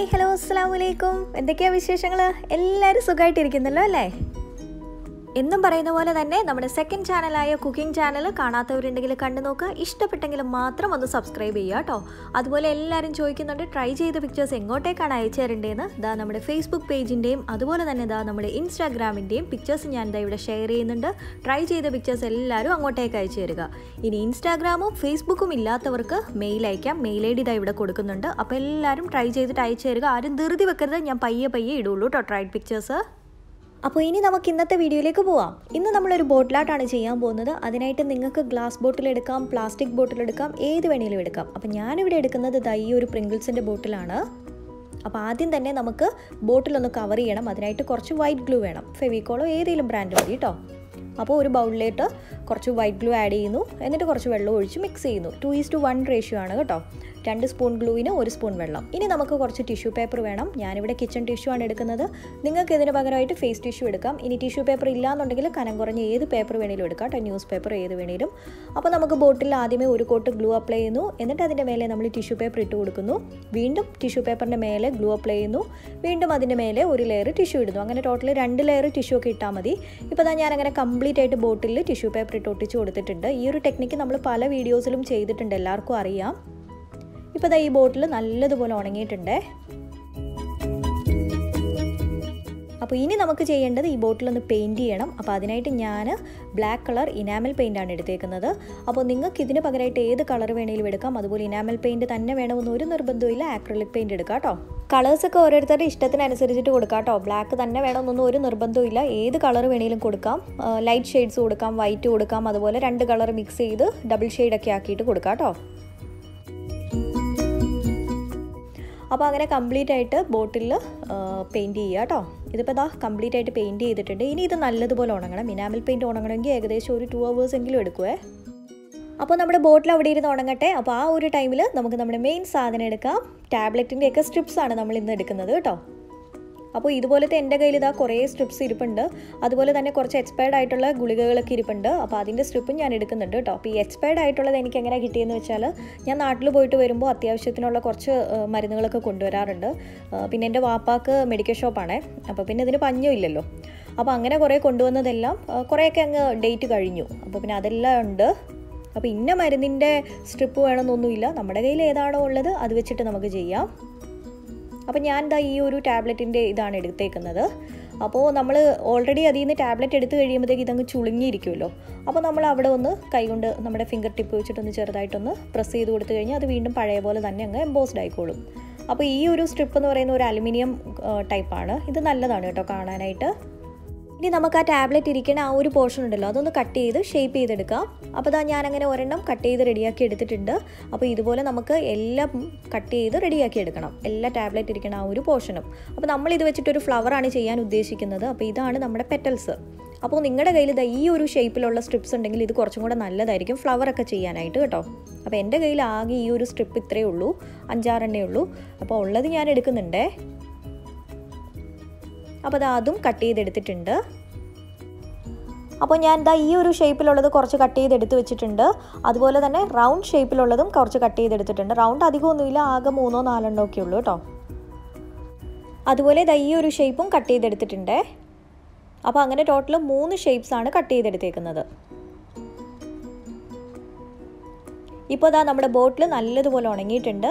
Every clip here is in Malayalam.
ഹായ് ഹലോ അസ്സാം വലൈക്കും എന്തൊക്കെയാണ് വിശേഷങ്ങൾ എല്ലാവരും സുഖമായിട്ടിരിക്കുന്നല്ലോ അല്ലേ എന്നും പറയുന്ന പോലെ തന്നെ നമ്മുടെ സെക്കൻഡ് ചാനലായ കുക്കിംഗ് ചാനൽ കാണാത്തവരുണ്ടെങ്കിൽ കണ്ടു നോക്കുക ഇഷ്ടപ്പെട്ടെങ്കിൽ മാത്രം ഒന്ന് സബ്സ്ക്രൈബ് ചെയ്യുക കേട്ടോ അതുപോലെ എല്ലാവരും ചോദിക്കുന്നുണ്ട് ട്രൈ ചെയ്ത പിക്ചേഴ്സ് എങ്ങോട്ടേക്കാണ് അയച്ചു തരേണ്ടതെന്ന് ഇതാ നമ്മുടെ ഫേസ്ബുക്ക് പേജിൻ്റെയും അതുപോലെ തന്നെ ഇതാ നമ്മുടെ ഇൻസ്റ്റാഗ്രാമിൻ്റെയും പിക്ചേഴ്സ് ഞാൻ ഇതാ ഇവിടെ ഷെയർ ചെയ്യുന്നുണ്ട് ട്രൈ ചെയ്ത പിക്ചേഴ്സ് എല്ലാവരും അങ്ങോട്ടേക്ക് അയച്ചു തരിക ഇനി ഇൻസ്റ്റാഗ്രാമും ഫേസ്ബുക്കും ഇല്ലാത്തവർക്ക് മെയിൽ അയക്കാം മെയിൽ ഐ ഡി ഇതാ ഇവിടെ കൊടുക്കുന്നുണ്ട് അപ്പോൾ എല്ലാവരും ട്രൈ ചെയ്തിട്ട് അയച്ചു തരിക ആരും ധൃതി വെക്കരുത് ഞാൻ പയ്യെ പയ്യെ ഇടുള്ളൂ കേട്ടോ ട്രൈഡ് പിക്ചേഴ്സ് അപ്പോൾ ഇനി നമുക്ക് ഇന്നത്തെ വീഡിയോയിലേക്ക് പോവാം ഇന്ന് നമ്മളൊരു ബോട്ടിലാട്ടാണ് ചെയ്യാൻ പോകുന്നത് അതിനായിട്ട് നിങ്ങൾക്ക് ഗ്ലാസ് ബോട്ടിൽ എടുക്കാം പ്ലാസ്റ്റിക് ബോട്ടിൽ എടുക്കാം ഏത് വേണേലും എടുക്കാം അപ്പോൾ ഞാനിവിടെ എടുക്കുന്നത് ദാ ഈ ഒരു പ്രിങ്കിൾസിൻ്റെ ബോട്ടിലാണ് അപ്പോൾ ആദ്യം തന്നെ നമുക്ക് ബോട്ടിലൊന്ന് കവർ ചെയ്യണം അതിനായിട്ട് കുറച്ച് വൈറ്റ് ഗ്ലൂ വേണം ഫെവിക്കോളോ ഏതെങ്കിലും ബ്രാൻഡ് മതി കേട്ടോ അപ്പോൾ ഒരു ബൗളിലേക്ക് കുറച്ച് വൈറ്റ് ഗ്ലൂ ആഡ് ചെയ്യുന്നു എന്നിട്ട് കുറച്ച് വെള്ളം ഒഴിച്ച് മിക്സ് ചെയ്യുന്നു two is to one ratio ആണ് കേട്ടോ രണ്ട് സ്പൂൺ ഗ്ലൂവിന് ഒരു സ്പൂൺ വെള്ളം ഇനി നമുക്ക് കുറച്ച് ടിഷ്യൂ പേപ്പർ വേണം ഞാനിവിടെ കിച്ചൺ ടിഷ്യൂ ആണ് എടുക്കുന്നത് നിങ്ങൾക്ക് ഇതിന് പകരമായിട്ട് ഫേസ് ടിഷ്യൂ എടുക്കാം ഇനി ടിഷ്യൂ പേപ്പർ ഇല്ലാന്നുണ്ടെങ്കിൽ കനം കുറഞ്ഞ ഏത് പേപ്പർ വേണേലും എടുക്കാം കേട്ടോ ന്യൂസ് പേപ്പർ ഏത് വേണേലും അപ്പോൾ നമുക്ക് ബോട്ടിൽ ആദ്യമേ ഒരു കോട്ട് ഗ്ലൂ അപ്ലൈ ചെയ്യുന്നു എന്നിട്ട് അതിൻ്റെ മേലെ നമ്മൾ ടിഷ്യൂ പേപ്പർ ഇട്ട് കൊടുക്കുന്നു വീണ്ടും ടിഷ്യൂ പേപ്പറിൻ്റെ മേലെ ഗ്ലൂ അപ്ലൈ ചെയ്യുന്നു വീണ്ടും അതിൻ്റെ മേലെ ഒരു ലെയർ ടിഷ്യൂ ഇടുന്നു അങ്ങനെ ടോട്ടൽ രണ്ട് ലെയർ ടിഷ്യൂ ഒക്കെ ഇട്ടാൽ മതി ഇപ്പോൾ ഞാൻ അങ്ങനെ കംപ്ലീറ്റ് ആയിട്ട് ബോട്ടിൽ ടിഷ്യൂ പേപ്പർ ഇട്ട് ഒട്ടിച്ച് കൊടുത്തിട്ടുണ്ട് ഈ ഒരു ടെക്നിക്ക് നമ്മൾ പല വീഡിയോസിലും ചെയ്തിട്ടുണ്ട് എല്ലാവർക്കും അറിയാം ഇപ്പോൾ ദാ ഈ ബോട്ടിൽ നല്ലതുപോലെ ഉണങ്ങിയിട്ടുണ്ടേ അപ്പോൾ ഇനി നമുക്ക് ചെയ്യേണ്ടത് ഈ ബോട്ടിലൊന്ന് പെയിൻറ് ചെയ്യണം അപ്പോൾ അതിനായിട്ട് ഞാൻ ബ്ലാക്ക് കളർ ഇനാമൽ പെയിൻ്റാണ് എടുത്തേക്കുന്നത് അപ്പോൾ നിങ്ങൾക്ക് ഇതിന് പകരമായിട്ട് ഏത് കളർ വേണമെങ്കിലും എടുക്കാം അതുപോലെ ഇനാമൽ പെയിൻറ് തന്നെ വേണമെന്ന് ഒരു നിർബന്ധമില്ല ആക്രലിക് പെയിൻറ് എടുക്കാം കേട്ടോ കളേഴ്സൊക്കെ ഓരോരുത്തരുടെ ഇഷ്ടത്തിനനുസരിച്ചിട്ട് കൊടുക്കാം കേട്ടോ ബ്ലാക്ക് തന്നെ വേണമെന്നൊന്നും ഒരു നിർബന്ധമില്ല ഏത് കളർ വേണമെങ്കിലും കൊടുക്കാം ലൈറ്റ് ഷെയ്ഡ്സ് കൊടുക്കാം വൈറ്റ് കൊടുക്കാം അതുപോലെ രണ്ട് കളർ മിക്സ് ചെയ്ത് ഡബിൾ ഷെയ്ഡൊക്കെ ആക്കിയിട്ട് കൊടുക്കാം കേട്ടോ അപ്പോൾ അങ്ങനെ കംപ്ലീറ്റ് ആയിട്ട് ബോട്ടിൽ പെയിൻറ്റ് ചെയ്യുക കേട്ടോ ഇതിപ്പോൾ ഇതാ കംപ്ലീറ്റ് ആയിട്ട് പെയിൻറ്റ് ചെയ്തിട്ടുണ്ട് ഇനി ഇത് നല്ലതുപോലെ ഉണങ്ങണം മിനാമൽ പെയിൻറ്റ് ഉണങ്ങണമെങ്കിൽ ഏകദേശം ഒരു ടു അവേഴ്സ് എങ്കിലും എടുക്കുവേ അപ്പോൾ നമ്മുടെ ബോട്ടിൽ അവിടെ ഇരുന്ന് ഉണങ്ങട്ടെ അപ്പോൾ ആ ഒരു ടൈമിൽ നമുക്ക് നമ്മുടെ മെയിൻ സാധനം എടുക്കാം ടാബ്ലറ്റിൻ്റെയൊക്കെ സ്ട്രിപ്സ് ആണ് നമ്മൾ ഇന്ന് എടുക്കുന്നത് കേട്ടോ അപ്പോൾ ഇതുപോലത്തെ എൻ്റെ കയ്യിൽ ഇതാ കുറേ സ്ട്രിപ്സ് ഇരിപ്പുണ്ട് അതുപോലെ തന്നെ കുറച്ച് എക്സ്പയർഡ് ആയിട്ടുള്ള ഗുളികകളൊക്കെ ഇരിപ്പുണ്ട് അപ്പോൾ അതിൻ്റെ സ്ട്രിപ്പും ഞാൻ എടുക്കുന്നുണ്ട് കേട്ടോ അപ്പോൾ ഈ എക്സ്പയർഡ് ആയിട്ടുള്ളത് എനിക്ക് എങ്ങനെ കിട്ടിയെന്ന് വെച്ചാൽ ഞാൻ നാട്ടിൽ പോയിട്ട് വരുമ്പോൾ അത്യാവശ്യത്തിനുള്ള കുറച്ച് മരുന്നുകളൊക്കെ കൊണ്ടുവരാറുണ്ട് പിന്നെ എൻ്റെ വാപ്പാക്ക് മെഡിക്കൽ ഷോപ്പാണേ അപ്പോൾ പിന്നെ ഇതിന് പഞ്ഞമില്ലല്ലോ അപ്പോൾ അങ്ങനെ കുറേ കൊണ്ടുവന്നതെല്ലാം കുറേയൊക്കെ അങ്ങ് ഡേറ്റ് കഴിഞ്ഞു അപ്പോൾ പിന്നെ അതെല്ലാം ഉണ്ട് അപ്പോൾ ഇന്ന മരുന്നിൻ്റെ സ്ട്രിപ്പ് വേണമെന്നൊന്നുമില്ല നമ്മുടെ കയ്യിൽ ഏതാണോ ഉള്ളത് അത് വെച്ചിട്ട് നമുക്ക് ചെയ്യാം അപ്പോൾ ഞാൻ എന്താ ഈ ഒരു ടാബ്ലറ്റിൻ്റെ ഇതാണ് എടുത്തേക്കുന്നത് അപ്പോൾ നമ്മൾ ഓൾറെഡി അതിൽ നിന്ന് ടാബ്ലറ്റ് എടുത്തു കഴിയുമ്പോഴത്തേക്ക് ഇതങ്ങ് ചുളുങ്ങിയിരിക്കുമല്ലോ അപ്പോൾ നമ്മൾ അവിടെ ഒന്ന് കൈകൊണ്ട് നമ്മുടെ ഫിംഗർ ടിപ്പ് വെച്ചിട്ടൊന്ന് ചെറുതായിട്ടൊന്ന് പ്രസ് ചെയ്ത് കൊടുത്തു കഴിഞ്ഞാൽ അത് വീണ്ടും പഴയ പോലെ തന്നെ അങ്ങ് എംബോസ്ഡ് ആയിക്കോളും അപ്പോൾ ഈ ഒരു സ്ട്രിപ്പ് എന്ന് പറയുന്ന ഒരു അലുമിനിയം ടൈപ്പാണ് ഇത് നല്ലതാണ് കേട്ടോ കാണാനായിട്ട് ഇനി നമുക്ക് ആ ടാബ്ലറ്റ് ഇരിക്കുന്ന ആ ഒരു പോർഷൻ ഉണ്ടല്ലോ അതൊന്ന് കട്ട് ചെയ്ത് ഷേപ്പ് ചെയ്തെടുക്കാം അപ്പോൾ ഇതാ ഞാനങ്ങനെ ഒരെണ്ണം കട്ട് ചെയ്ത് റെഡിയാക്കി എടുത്തിട്ടുണ്ട് അപ്പോൾ ഇതുപോലെ നമുക്ക് എല്ലാം കട്ട് ചെയ്ത് റെഡിയാക്കി എടുക്കണം എല്ലാ ടാബ്ലറ്റ് ഇരിക്കുന്ന ആ ഒരു പോർഷനും അപ്പോൾ നമ്മൾ ഇത് വെച്ചിട്ടൊരു ഫ്ലവറാണ് ചെയ്യാൻ ഉദ്ദേശിക്കുന്നത് അപ്പോൾ ഇതാണ് നമ്മുടെ പെറ്റൽസ് അപ്പോൾ നിങ്ങളുടെ കയ്യിൽ ഇതാ ഈ ഒരു ഷേപ്പിലുള്ള സ്ട്രിപ്സ് ഉണ്ടെങ്കിൽ ഇത് കുറച്ചും കൂടെ നല്ലതായിരിക്കും ഫ്ലവറൊക്കെ ചെയ്യാനായിട്ട് കേട്ടോ അപ്പോൾ എൻ്റെ കയ്യിൽ ആകെ ഈ ഒരു സ്ട്രിപ്പ് ഇത്രയേ ഉള്ളൂ അഞ്ചാറെണ്ണേ ഉള്ളൂ അപ്പോൾ ഉള്ളത് ഞാൻ എടുക്കുന്നുണ്ടേ അപ്പോൾ അത് അതും കട്ട് ചെയ്തെടുത്തിട്ടുണ്ട് അപ്പോൾ ഞാൻ ഇതാ ഈ ഒരു ഷേപ്പിലുള്ളത് കുറച്ച് കട്ട് ചെയ്തെടുത്ത് വെച്ചിട്ടുണ്ട് അതുപോലെ തന്നെ റൗണ്ട് ഷേപ്പിലുള്ളതും കുറച്ച് കട്ട് ചെയ്തെടുത്തിട്ടുണ്ട് റൗണ്ട് അധികമൊന്നുമില്ല ആകെ മൂന്നോ നാലെണ്ണോ ഒക്കെ ഉള്ളൂ കേട്ടോ അതുപോലെ ഇതാ ഈ ഒരു ഷേപ്പും കട്ട് ചെയ്തെടുത്തിട്ടുണ്ട് അപ്പോൾ അങ്ങനെ ടോട്ടൽ മൂന്ന് ഷേപ്സ് ആണ് കട്ട് ചെയ്തെടുത്തേക്കുന്നത് ഇപ്പോൾ ഇതാ നമ്മുടെ ബോട്ടിൽ നല്ലതുപോലെ ഉണങ്ങിയിട്ടുണ്ട്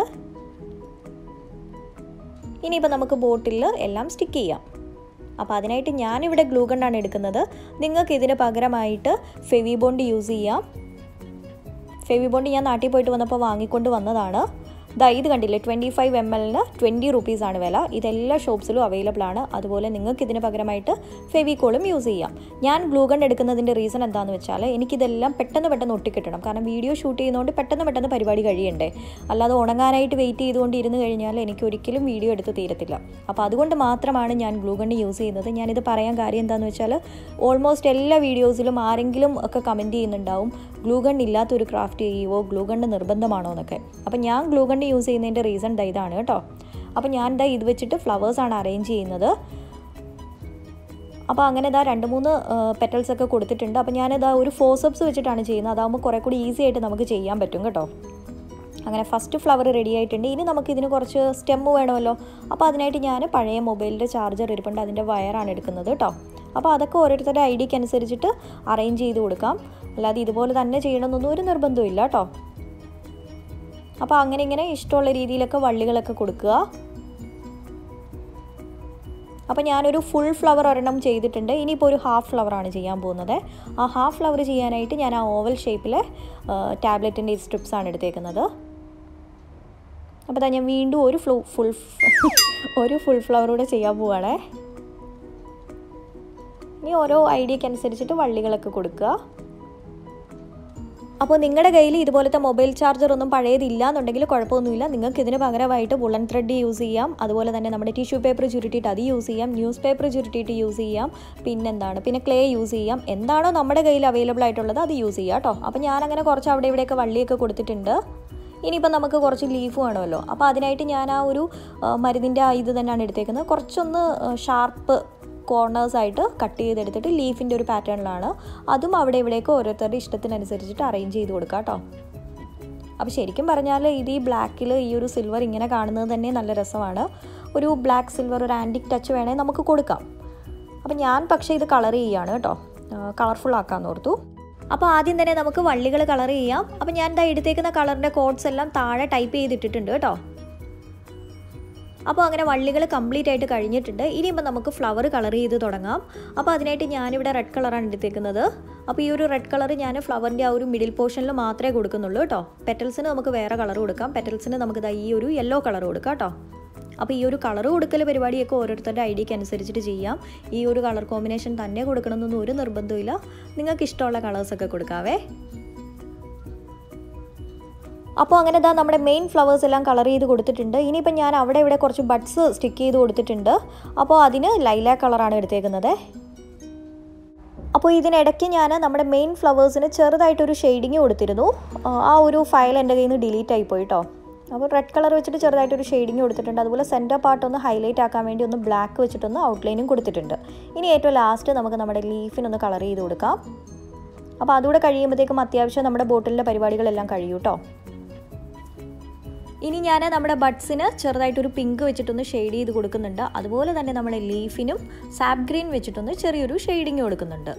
ഇനിയിപ്പോൾ നമുക്ക് ബോട്ടിൽ എല്ലാം സ്റ്റിക്ക് ചെയ്യാം അപ്പോൾ അതിനായിട്ട് ഞാനിവിടെ ഗ്ലൂ ഗണ്ണാണ് എടുക്കുന്നത് നിങ്ങൾക്ക് ഇതിന് പകരമായിട്ട് ഫെവി ബോണ്ട് യൂസ് ചെയ്യാം ഫെവി ബോണ്ട് ഞാൻ നാട്ടിൽ പോയിട്ട് വന്നപ്പോൾ വാങ്ങിക്കൊണ്ട് വന്നതാണ് ദാ ഇത് കണ്ടില്ലേ ട്വൻറ്റി ഫൈവ് എം എല്ലിന് ട്വൻറ്റി റുപ്പീസാണ് വില ഇതെല്ലാ ഷോപ്സിലും അവൈലബിൾ ആണ് അതുപോലെ നിങ്ങൾക്ക് ഇതിന് പകരമായിട്ട് ഫെവിക്കോളും യൂസ് ചെയ്യാം ഞാൻ ഗ്ലൂ ഗൺ എടുക്കുന്നതിൻ്റെ റീസൺ എന്താണെന്ന് വെച്ചാൽ എനിക്കിതെല്ലാം പെട്ടെന്ന് പെട്ടെന്ന് ഒട്ടിക്കിട്ടണം കാരണം വീഡിയോ ഷൂട്ട് ചെയ്യുന്നതുകൊണ്ട് പെട്ടെന്ന് പെട്ടെന്ന് പരിപാടി കഴിയണ്ടേ അല്ലാതെ ഉണങ്ങാനായിട്ട് വെയിറ്റ് ചെയ്തുകൊണ്ട് ഇരുന്ന് കഴിഞ്ഞാൽ എനിക്ക് ഒരിക്കലും വീഡിയോ എടുത്ത് തീരത്തില്ല അപ്പോൾ അതുകൊണ്ട് മാത്രമാണ് ഞാൻ ഗ്ലൂ ഗൺ യൂസ് ചെയ്യുന്നത് ഞാനിത് പറയാൻ കാര്യം എന്താണെന്ന് വെച്ചാൽ ഓൾമോസ്റ്റ് എല്ലാ വീഡിയോസിലും ആരെങ്കിലും ഒക്കെ കമൻറ്റ് ചെയ്യുന്നുണ്ടാവും ഗ്ലൂ ഗൺ ഇല്ലാത്തൊരു ക്രാഫ്റ്റ് ചെയ്യുമോ ഗ്ലൂ ഗണ്ണ് നിർബന്ധമാണോ എന്നൊക്കെ അപ്പോൾ ഞാൻ ഗ്ലൂ ഗണ്ണ് യൂസ് ചെയ്യുന്നതിൻ്റെ റീസൺ ദാ ഇതാണ് കേട്ടോ അപ്പോൾ ഞാൻ ദാ ഇത് വെച്ചിട്ട് ഫ്ലവേഴ്സാണ് അറേഞ്ച് ചെയ്യുന്നത് അപ്പോൾ അങ്ങനെ ഇതാ രണ്ട് മൂന്ന് പെറ്റൽസ് ഒക്കെ കൊടുത്തിട്ടുണ്ട് അപ്പോൾ ഞാനിതാ ഒരു ഫോസപ്സ് വെച്ചിട്ടാണ് ചെയ്യുന്നത് അതാകുമ്പോൾ കുറേ കൂടി ഈസി ആയിട്ട് നമുക്ക് ചെയ്യാൻ പറ്റും കേട്ടോ അങ്ങനെ ഫസ്റ്റ് ഫ്ലവർ റെഡി ആയിട്ടുണ്ട് ഇനി നമുക്ക് ഇതിന് കുറച്ച് സ്റ്റെമ്മ് വേണമല്ലോ അപ്പോൾ അതിനായിട്ട് ഞാൻ പഴയ മൊബൈലിൻ്റെ ചാർജർ ഇരിപ്പുണ്ട് അതിൻ്റെ വയറാണ് എടുക്കുന്നത് കേട്ടോ അപ്പോൾ അതൊക്കെ ഓരോരുത്തരുടെ ഐ ഡിക്ക് അനുസരിച്ചിട്ട് അറേഞ്ച് ചെയ്ത് കൊടുക്കാം അല്ലാതെ ഇതുപോലെ തന്നെ ചെയ്യണമെന്നൊന്നും ഒരു നിർബന്ധമില്ല കേട്ടോ അപ്പോൾ അങ്ങനെ ഇങ്ങനെ ഇഷ്ടമുള്ള രീതിയിലൊക്കെ വള്ളികളൊക്കെ കൊടുക്കുക അപ്പോൾ ഞാനൊരു ഫുൾ ഫ്ലവർ ഒരെണ്ണം ചെയ്തിട്ടുണ്ട് ഇനിയിപ്പോൾ ഒരു ഹാഫ് ഫ്ലവറാണ് ചെയ്യാൻ പോകുന്നത് ആ ഹാഫ് ഫ്ലവർ ചെയ്യാനായിട്ട് ഞാൻ ആ ഓവൽ ഷേപ്പിലെ ടാബ്ലറ്റിൻ്റെ സ്ട്രിപ്സാണ് എടുത്തേക്കുന്നത് അപ്പോൾ ഞാൻ വീണ്ടും ഒരു ഫ്ലൂ ഫുൾ ഒരു ഫുൾ ഫ്ലവർ കൂടെ ചെയ്യാൻ പോവുകയാണേ ഇനി ഓരോ ഐഡിയക്ക് അനുസരിച്ചിട്ട് വള്ളികളൊക്കെ കൊടുക്കുക അപ്പോൾ നിങ്ങളുടെ കയ്യിൽ ഇതുപോലത്തെ മൊബൈൽ ചാർജർ ഒന്നും പഴയതില്ല എന്നുണ്ടെങ്കിൽ കുഴപ്പമൊന്നുമില്ല നിങ്ങൾക്ക് ഇതിന് പകരമായിട്ട് വുളൻ ത്രെഡ് യൂസ് ചെയ്യാം അതുപോലെ തന്നെ നമ്മുടെ ടിഷ്യൂ പേപ്പർ ചുരുട്ടിയിട്ട് അത് യൂസ് ചെയ്യാം ന്യൂസ് പേപ്പർ ചുരുട്ടിയിട്ട് യൂസ് ചെയ്യാം പിന്നെന്താണ് പിന്നെ ക്ലേ യൂസ് ചെയ്യാം എന്താണോ നമ്മുടെ കയ്യിൽ അവൈലബിൾ ആയിട്ടുള്ളത് അത് യൂസ് ചെയ്യാം കേട്ടോ അപ്പോൾ ഞാനങ്ങനെ കുറച്ച് അവിടെ ഇവിടെയൊക്കെ വള്ളിയൊക്കെ കൊടുത്തിട്ടുണ്ട് ഇനിയിപ്പോൾ നമുക്ക് കുറച്ച് ലീഫ് വേണമല്ലോ അപ്പോൾ അതിനായിട്ട് ഞാൻ ആ ഒരു മരുന്നിൻ്റെ ആ ഇത് തന്നെയാണ് എടുത്തേക്കുന്നത് കുറച്ചൊന്ന് ഷാർപ്പ് കോർണേഴ്സ് ആയിട്ട് കട്ട് ചെയ്തെടുത്തിട്ട് ലീഫിൻ്റെ ഒരു പാറ്റേണിലാണ് അതും അവിടെ ഇവിടെയൊക്കെ ഓരോരുത്തരുടെ ഇഷ്ടത്തിനനുസരിച്ചിട്ട് അറേഞ്ച് ചെയ്ത് കൊടുക്കുക കേട്ടോ അപ്പോൾ ശരിക്കും പറഞ്ഞാൽ ഇത് ഈ ബ്ലാക്കിൽ ഈ ഒരു സിൽവർ ഇങ്ങനെ കാണുന്നത് തന്നെ നല്ല രസമാണ് ഒരു ബ്ലാക്ക് സിൽവർ ഒരു ആൻറ്റിക് ടച്ച് വേണേൽ നമുക്ക് കൊടുക്കാം അപ്പോൾ ഞാൻ പക്ഷേ ഇത് കളർ ചെയ്യുകയാണ് കേട്ടോ കളർഫുൾ ആക്കാമെന്ന് ഓർത്തു അപ്പോൾ ആദ്യം തന്നെ നമുക്ക് വള്ളികൾ കളർ ചെയ്യാം അപ്പോൾ ഞാൻ ഇതാ എടുത്തേക്കുന്ന കളറിൻ്റെ കോഡ്സ് എല്ലാം താഴെ ടൈപ്പ് ചെയ്തിട്ടിട്ടുണ്ട് കേട്ടോ അപ്പോൾ അങ്ങനെ വള്ളികൾ കംപ്ലീറ്റ് ആയിട്ട് കഴിഞ്ഞിട്ടുണ്ട് ഇനിയിപ്പോൾ നമുക്ക് ഫ്ലവർ കളർ ചെയ്ത് തുടങ്ങാം അപ്പോൾ അതിനായിട്ട് ഞാനിവിടെ റെഡ് കളറാണ് എടുത്തേക്കുന്നത് അപ്പോൾ ഈ ഒരു റെഡ് കളർ ഞാൻ ഫ്ലവറിൻ്റെ ആ ഒരു മിഡിൽ പോർഷനിൽ മാത്രമേ കൊടുക്കുന്നുള്ളൂ കേട്ടോ പെറ്റൽസിന് നമുക്ക് വേറെ കളർ കൊടുക്കാം പെറ്റൽസിന് നമുക്ക് ഈ ഒരു യെല്ലോ കളർ കൊടുക്കാം കേട്ടോ അപ്പോൾ ഈ ഒരു കളർ കൊടുക്കൽ പരിപാടിയൊക്കെ ഓരോരുത്തരുടെ ഐഡിയക്ക് അനുസരിച്ചിട്ട് ചെയ്യാം ഈ ഒരു കളർ കോമ്പിനേഷൻ തന്നെ കൊടുക്കണമെന്നൊന്നും ഒരു നിർബന്ധമില്ല നിങ്ങൾക്ക് ഇഷ്ടമുള്ള കളേഴ്സൊക്കെ കൊടുക്കാവേ അപ്പോൾ അങ്ങനെ ഇതാ നമ്മുടെ മെയിൻ ഫ്ലവേഴ്സ് എല്ലാം കളർ ചെയ്ത് കൊടുത്തിട്ടുണ്ട് ഇനിയിപ്പോൾ ഞാൻ അവിടെ ഇവിടെ കുറച്ച് ബഡ്സ് സ്റ്റിക്ക് ചെയ്ത് കൊടുത്തിട്ടുണ്ട് അപ്പോൾ അതിന് ലൈലാ കളറാണ് എടുത്തേക്കുന്നത് അപ്പോൾ ഇതിനിടയ്ക്ക് ഞാൻ നമ്മുടെ മെയിൻ ഫ്ലവേഴ്സിന് ചെറുതായിട്ടൊരു ഷെയ്ഡിങ് കൊടുത്തിരുന്നു ആ ഒരു ഫയൽ എൻ്റെ കയ്യിൽ നിന്ന് ഡിലീറ്റ് ആയിപ്പോയി കേട്ടോ അപ്പോൾ റെഡ് കളർ വെച്ചിട്ട് ചെറുതായിട്ടൊരു ഷെയ്ഡിങ് കൊടുത്തിട്ടുണ്ട് അതുപോലെ സെൻറ്റർ പാർട്ട് ഒന്ന് ഹൈലൈറ്റ് ആക്കാൻ വേണ്ടി ഒന്ന് ബ്ലാക്ക് വെച്ചിട്ടൊന്ന് ഔട്ട്ലൈനും കൊടുത്തിട്ടുണ്ട് ഇനി ഏറ്റവും ലാസ്റ്റ് നമുക്ക് നമ്മുടെ ലീഫിനൊന്ന് കളർ ചെയ്ത് കൊടുക്കാം അപ്പോൾ അതുകൂടെ കഴിയുമ്പോഴത്തേക്കും അത്യാവശ്യം നമ്മുടെ ബോട്ടിലിൻ്റെ പരിപാടികളെല്ലാം കഴിയും കേട്ടോ ഇനി ഞാൻ നമ്മുടെ ബഡ്സിന് ചെറുതായിട്ടൊരു പിങ്ക് വെച്ചിട്ടൊന്ന് ഷെയ്ഡ് ചെയ്ത് കൊടുക്കുന്നുണ്ട് അതുപോലെ തന്നെ നമ്മുടെ ലീഫിനും സാപ്പ് ഗ്രീൻ വെച്ചിട്ടൊന്ന് ചെറിയൊരു ഷെയ്ഡിങ് കൊടുക്കുന്നുണ്ട്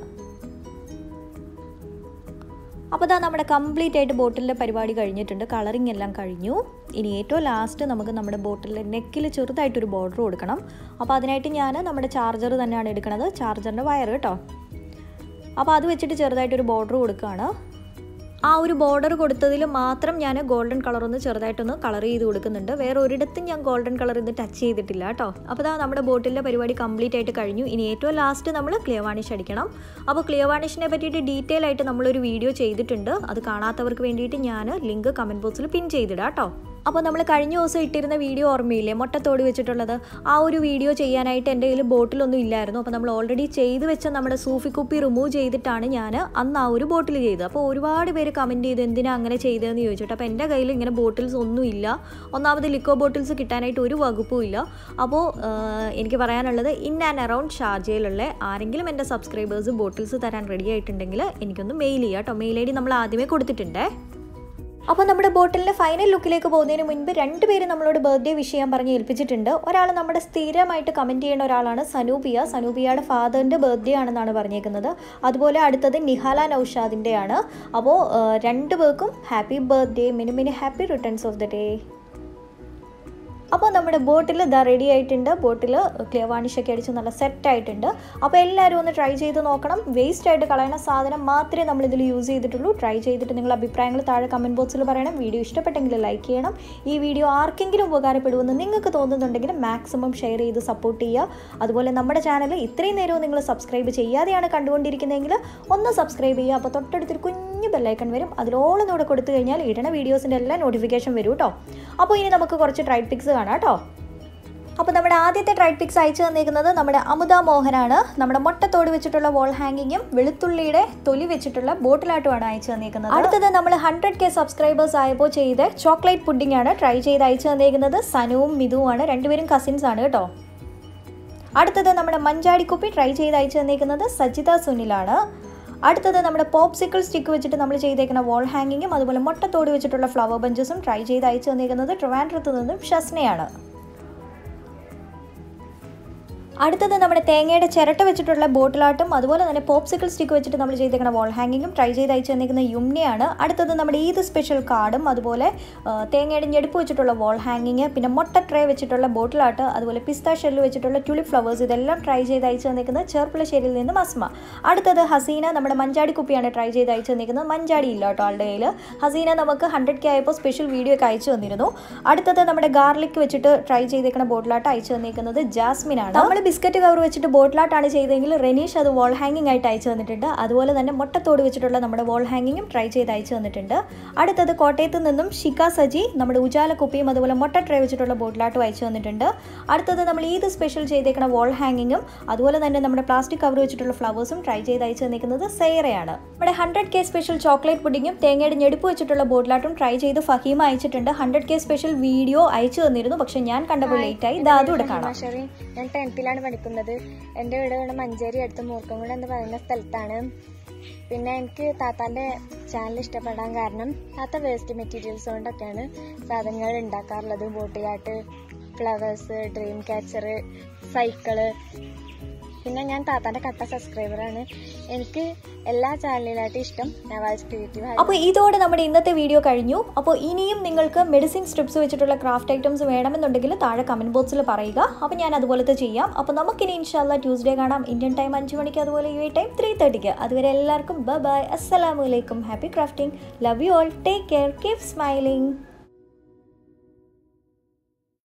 അപ്പോൾ ഇതാ നമ്മുടെ കംപ്ലീറ്റ് ആയിട്ട് ബോട്ടിലിൻ്റെ പരിപാടി കഴിഞ്ഞിട്ടുണ്ട് കളറിങ് എല്ലാം കഴിഞ്ഞു ഇനി ഏറ്റവും ലാസ്റ്റ് നമുക്ക് നമ്മുടെ ബോട്ടിലിൻ്റെ നെക്കിൽ ചെറുതായിട്ടൊരു ബോർഡർ കൊടുക്കണം അപ്പോൾ അതിനായിട്ട് ഞാൻ നമ്മുടെ ചാർജർ തന്നെയാണ് എടുക്കുന്നത് ചാർജറിൻ്റെ വയർ കേട്ടോ അപ്പോൾ അത് വെച്ചിട്ട് ചെറുതായിട്ടൊരു ബോർഡർ കൊടുക്കുകയാണ് ആ ഒരു ബോർഡർ കൊടുത്തതിൽ മാത്രം ഞാൻ ഗോൾഡൻ കളർ ഒന്ന് ചെറുതായിട്ടൊന്ന് കളർ ചെയ്ത് കൊടുക്കുന്നുണ്ട് വേറെ ഒരിടത്തും ഞാൻ ഗോൾഡൻ കളർ ഇത് ടച്ച് ചെയ്തിട്ടില്ല കേട്ടോ അപ്പോൾ ഇതാ നമ്മുടെ ബോട്ടിലിൻ്റെ പരിപാടി കംപ്ലീറ്റ് ആയിട്ട് കഴിഞ്ഞു ഇനി ഏറ്റവും ലാസ്റ്റ് നമ്മൾ ക്ലിയർ വാണിഷ് അടിക്കണം അപ്പോൾ ക്ലിയർ വാണിഷിനെ പറ്റിയിട്ട് ഡീറ്റെയിൽ ആയിട്ട് നമ്മളൊരു വീഡിയോ ചെയ്തിട്ടുണ്ട് അത് കാണാത്തവർക്ക് വേണ്ടിയിട്ട് ഞാൻ ലിങ്ക് കമൻറ്റ് ബോക്സിൽ പിൻ ചെയ്തിടാം കേട്ടോ അപ്പോൾ നമ്മൾ കഴിഞ്ഞ ദിവസം ഇട്ടിരുന്ന വീഡിയോ ഓർമ്മയില്ലേ മുട്ടത്തോടി വെച്ചിട്ടുള്ളത് ആ ഒരു വീഡിയോ ചെയ്യാനായിട്ട് എൻ്റെ കയ്യിൽ ബോട്ടിലൊന്നും ഇല്ലായിരുന്നു അപ്പോൾ നമ്മൾ ഓൾറെഡി ചെയ്ത് വെച്ച നമ്മുടെ സൂഫി കുപ്പി റിമൂവ് ചെയ്തിട്ടാണ് ഞാൻ അന്ന് ആ ഒരു ബോട്ടിൽ ചെയ്തത് അപ്പോൾ ഒരുപാട് പേര് കമൻറ്റ് ചെയ്ത് എന്തിനാ അങ്ങനെ ചെയ്തതെന്ന് ചോദിച്ചിട്ട് അപ്പോൾ എൻ്റെ കയ്യിൽ ഇങ്ങനെ ബോട്ടിൽസ് ഒന്നും ഇല്ല ഒന്നാമത് ലിക്കോ ബോട്ടിൽസ് കിട്ടാനായിട്ട് ഒരു വകുപ്പും ഇല്ല അപ്പോൾ എനിക്ക് പറയാനുള്ളത് ഇൻ ആൻഡ് അറൗണ്ട് ഷാർജയിലുള്ള ആരെങ്കിലും എൻ്റെ സബ്സ്ക്രൈബേഴ്സ് ബോട്ടിൽസ് തരാൻ റെഡി ആയിട്ടുണ്ടെങ്കിൽ എനിക്കൊന്ന് മെയിൽ ചെയ്യാം കേട്ടോ മെയിൽ ഐ ഡി നമ്മൾ ആദ്യമേ കൊടുത്തിട്ടുണ്ടേ അപ്പോൾ നമ്മുടെ ബോട്ടിലിൻ്റെ ഫൈനൽ ലുക്കിലേക്ക് പോകുന്നതിന് മുൻപ് രണ്ടുപേരും നമ്മളോട് ബർത്ത്ഡേ വിഷ് ചെയ്യാൻ പറഞ്ഞ് ഏൽപ്പിച്ചിട്ടുണ്ട് ഒരാൾ നമ്മുടെ സ്ഥിരമായിട്ട് കമൻറ്റ് ചെയ്യുന്ന ഒരാളാണ് സനൂപിയ സനൂപിയയുടെ ഫാദറിൻ്റെ ബർത്ത്ഡേ ആണെന്നാണ് പറഞ്ഞേക്കുന്നത് അതുപോലെ അടുത്തത് നിഹാല നൌഷാദിൻ്റെയാണ് അപ്പോൾ രണ്ടു പേർക്കും happy birthday Mini Mini happy returns of the day അപ്പോൾ നമ്മുടെ ബോട്ടിൽ ഇതാ റെഡി ആയിട്ടുണ്ട് ബോട്ടിൽ ക്ലിയർ വാണിഷൊക്കെ അടിച്ച് നല്ല സെറ്റ് ആയിട്ടുണ്ട് അപ്പോൾ എല്ലാവരും ഒന്ന് ട്രൈ ചെയ്ത് നോക്കണം വേസ്റ്റ് ആയിട്ട് കളയണ സാധനം മാത്രമേ നമ്മൾ ഇതിൽ യൂസ് ചെയ്തിട്ടുള്ളൂ ട്രൈ ചെയ്തിട്ട് നിങ്ങൾ അഭിപ്രായങ്ങൾ താഴെ കമൻറ്റ് ബോക്സിൽ പറയണം വീഡിയോ ഇഷ്ടപ്പെട്ടെങ്കിൽ ലൈക്ക് ചെയ്യണം ഈ വീഡിയോ ആർക്കെങ്കിലും ഉപകാരപ്പെടുമെന്ന് നിങ്ങൾക്ക് തോന്നുന്നുണ്ടെങ്കിൽ മാക്സിമം ഷെയർ ചെയ്ത് സപ്പോർട്ട് ചെയ്യുക അതുപോലെ നമ്മുടെ ചാനൽ ഇത്രയും നേരവും നിങ്ങൾ സബ്സ്ക്രൈബ് ചെയ്യാതെയാണ് കണ്ടുകൊണ്ടിരിക്കുന്നതെങ്കിൽ ഒന്ന് സബ്സ്ക്രൈബ് ചെയ്യുക അപ്പോൾ തൊട്ടടുത്തൊരു കുഞ്ഞു ബെല്ലൈക്കൺ വരും അതിലോളം കൂടെ കൊടുത്തു കഴിഞ്ഞാൽ ഇടണ വീഡിയോസിൻ്റെ എല്ലാം നോട്ടിഫിക്കേഷൻ വരും കേട്ടോ അപ്പോൾ ഇനി നമുക്ക് കുറച്ച് ട്രൈഡ് പിക്സ് കാണാം കേട്ടോ അപ്പോൾ നമ്മുടെ ആദ്യത്തെ ട്രൈഡ് പിക്സ് അയച്ചു തന്നിരിക്കുന്നത് നമ്മുടെ അമുദ മോഹനാണ് നമ്മുടെ മുട്ടത്തോട് വെച്ചിട്ടുള്ള വോൾ ഹാങ്ങിങ്ങും വെളുത്തുള്ളിയുടെ തൊലി വെച്ചിട്ടുള്ള ബോട്ടിലാട്ടുമാണ് അയച്ചു തന്നിരിക്കുന്നത് അടുത്തത് നമ്മൾ ഹൺഡ്രഡ് കെ സബ്സ്ക്രൈബേഴ്സ് ആയപ്പോൾ ചെയ്ത് ചോക്ലേറ്റ് പുഡിംഗ് ആണ് ട്രൈ ചെയ്ത് അയച്ചു തന്നിരിക്കുന്നത് സനുവും മിതുവുമാണ് രണ്ടുപേരും കസിൻസ് ആണ് കേട്ടോ അടുത്തത് നമ്മുടെ മഞ്ചാടിക്കുപ്പി ട്രൈ ചെയ്ത് അയച്ചു തന്നിരിക്കുന്നത് സജിത സുനിലാണ് അടുത്തത് നമ്മുടെ പോപ്സിക്കിൾ സ്റ്റിക്ക് വെച്ചിട്ട് നമ്മൾ ചെയ്തേക്കുന്ന വോൾ ഹാങ്ങിങ്ങും അതുപോലെ മുട്ടത്തോട് വെച്ചിട്ടുള്ള ഫ്ലവർ ബഞ്ചസും ട്രൈ ചെയ്ത് അയച്ചു തന്നിരിക്കുന്നത് ട്രിവാൻഡ്രത്ത് നിന്നും ഷസ്നയാണ് അടുത്തത് നമ്മുടെ തേങ്ങയുടെ ചിരട്ട വെച്ചിട്ടുള്ള ബോട്ടിലാട്ടും അതുപോലെ തന്നെ പോപ്സിക്കിൾ സ്റ്റിക്ക് വെച്ചിട്ട് നമ്മൾ ചെയ്തേക്കുന്ന വോൾ ഹാങ്ങിങ്ങും ട്രൈ ചെയ്ത് അയച്ചു തന്നിരിക്കുന്ന യുമ്നയാണ് അടുത്തത് നമ്മുടെ ഈദ് സ്പെഷ്യൽ കാർഡും അതുപോലെ ആ, തേങ്ങയുടെ ഞെടുപ്പ് വെച്ചിട്ടുള്ള വോൾ ഹാങ്ങിങ് പിന്നെ മുട്ട ട്രേ വെച്ചിട്ടുള്ള ബോട്ടിലാട്ട് അതുപോലെ പിസ്ത ഷെല്ല് വെച്ചിട്ടുള്ള ട്യൂലിപ്പ് ഫ്ലവേഴ്സ് ഇതെല്ലാം ട്രൈ ചെയ്ത് അയച്ചു തന്നിരിക്കുന്നത് ചെർപ്പുളശ്ശേരിയിൽ നിന്നും അസ്മ അടുത്തത് ഹസീന നമ്മുടെ മഞ്ചാടി കുപ്പിയാണ് ട്രൈ ചെയ്ത് അയച്ചു തന്നിരിക്കുന്നത് മഞ്ചാടി ഇല്ല കേട്ടോ ആളുടെ കയ്യിൽ ഹസീന നമുക്ക് ഹൺഡ്രഡ് കെ ആയപ്പോൾ സ്പെഷ്യൽ വീഡിയോ ഒക്കെ അയച്ചു തന്നിരുന്നു അടുത്തത് നമ്മുടെ ഗാർലിക് വെച്ചിട്ട് ട്രൈ ചെയ്തേക്കുന്ന ബോട്ടിലാട്ട് അയച്ചു തന്നിരിക്കുന്നത് ജാസ്മിൻ ആണ് നമ്മൾ ബിസ്ക്കറ്റ് കവർ വെച്ചിട്ട് ബോട്ടിലാട്ടാണ് ചെയ്തതെങ്കിൽ റെനീഷ് അത് വോൾ ഹാങ്ങിങ് ആയിട്ട് അയച്ചു തന്നിട്ടുണ്ട് അതുപോലെ തന്നെ മുട്ടത്തോട് വെച്ചിട്ടുള്ള നമ്മുടെ വോൾ ഹാങ്ങിങ്ങും ട്രൈ ചെയ്ത് അയച്ചു തന്നിട്ടുണ്ട് അടുത്തത് കോട്ടയത്ത് നിന്നും ഷിക്ക സജി നമ്മുടെ ഉജാല കുപ്പിയും അതുപോലെ മുട്ട ട്രേ വെച്ചിട്ടുള്ള ബോട്ടിലാട്ടും അയച്ചു തന്നിട്ടുണ്ട് അടുത്തത് നമ്മൾ ഈദ് സ്പെഷ്യൽ ചെയ്തേക്കുന്ന വോൾ ഹാങ്ങിങ്ങും അതുപോലെ തന്നെ നമ്മുടെ പ്ലാസ്റ്റിക് കവർ വെച്ചിട്ടുള്ള ഫ്ലവേഴ്സും ട്രൈ ചെയ്ത് അയച്ചു തന്നിരിക്കുന്നത് സെയറയാണ് നമ്മുടെ ഹൺഡ്രഡ് കെ സ്പെഷ്യൽ ചോക്ലേറ്റ് പുഡിങ്ങും തേങ്ങയുടെ ഞെടുപ്പ് വെച്ചിട്ടുള്ള ബോട്ടിലാട്ടും ട്രൈ ചെയ്ത് ഫഹീമ അയച്ചിട്ടുണ്ട് ഹൺഡ്രഡ് കെ സ്പെഷ്യൽ വീഡിയോ അയച്ചു തന്നിരുന്നു പക്ഷെ ഞാൻ കണ്ടപ്പോൾ ലേറ്റ് ആയി ഇത് അതുകൂടെ കാണാം ഷെറി ഞാൻ ടെൻത്തിലാണ് പഠിക്കുന്നത് എൻ്റെ വീട് ഇവിടെ മഞ്ചേരി അടുത്ത് മൂർക്കംകുട് എന്ന് പറയുന്ന സ്ഥലത്താണ് പിന്നെ എനിക്ക് താത്താൻ്റെ ചാനൽ ഇഷ്ടപ്പെടാൻ കാരണം താത്ത വേസ്റ്റ് മെറ്റീരിയൽസ് കൊണ്ടൊക്കെയാണ് സാധനങ്ങൾ ഉണ്ടാക്കാറുള്ളത് bottle art flowers dream catcher cycle പിന്നെ ഞാൻ താത്താൻ്റെ കട്ട സബ്സ്ക്രൈബറാണ് എനിക്ക് എല്ലാ ചാനലിലായിട്ടും ഇഷ്ടം നവാസ് ക്രിയേറ്റീവ് അപ്പോൾ ഇതോടെ നമ്മുടെ ഇന്നത്തെ വീഡിയോ കഴിഞ്ഞു അപ്പോൾ ഇനിയും നിങ്ങൾക്ക് മെഡിസിൻ സ്ട്രിപ്സ് വെച്ചിട്ടുള്ള ക്രാഫ്റ്റ് ഐറ്റംസ് വേണമെന്നുണ്ടെങ്കിൽ താഴെ കമൻറ്റ് ബോക്സിൽ പറയുക അപ്പോൾ ഞാൻ അതുപോലത്തെ ചെയ്യാം അപ്പോൾ നമുക്കിനി ഇൻഷാല്ല ട്യൂസ്ഡേ കാണാം ഇന്ത്യൻ ടൈം അഞ്ച് മണിക്ക് അതുപോലെ യു എ ടൈം ത്രീ തേർട്ടിക്ക് അതുവരെ എല്ലാവർക്കും ബൈ ബൈ അസ്സലാമു അലൈക്കും happy crafting love you all take care keep smiling